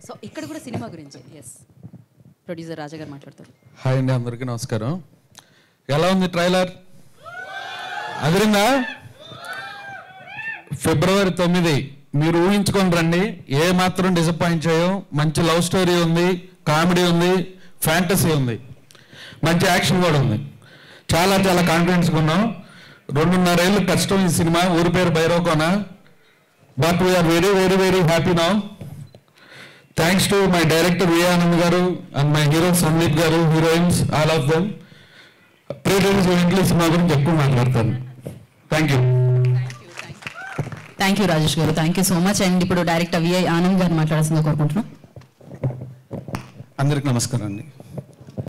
so ఇక్కడ కూడా cinema గురించి ఎస్ ప్రొడ్యూసర్ రాజా గారు మాట్లాడతారు హాయ్ అండి అందరికీ నమస్కారం ఎలా ఉంది ట్రైలర్ అదిరిందా ఫిబ్రవరి తొమ్మిది మీరు ఊహించుకొని రండి ఏ మాత్రం డిసప్పాయింట్ చేయం మంచి లవ్ స్టోరీ ఉంది కామెడీ ఉంది ఫ్యాంటసీ ఉంది మంచి యాక్షన్ కూడా ఉంది చాలా చాలా కాన్ఫిడెన్స్గా ఉన్నాం రెండున్నరేళ్ళు కష్టం ఈ సినిమా ఊరి పేరు Bhairavakona but we're very very very happy now thanks to my director Vi Anand garu and my hero Sandeep garu heroines all of them pre release ఈవెంట్లో ఈ సినిమా గురించి ఎక్కువ మాట్లాడతాను thank you thank you Rajesh garu thank you so much and ఇప్పుడు director VI Anand garu మాట్లాడాల్సిందిగా కోరుకుంటున్నాం అందరికి నమస్కారం అండి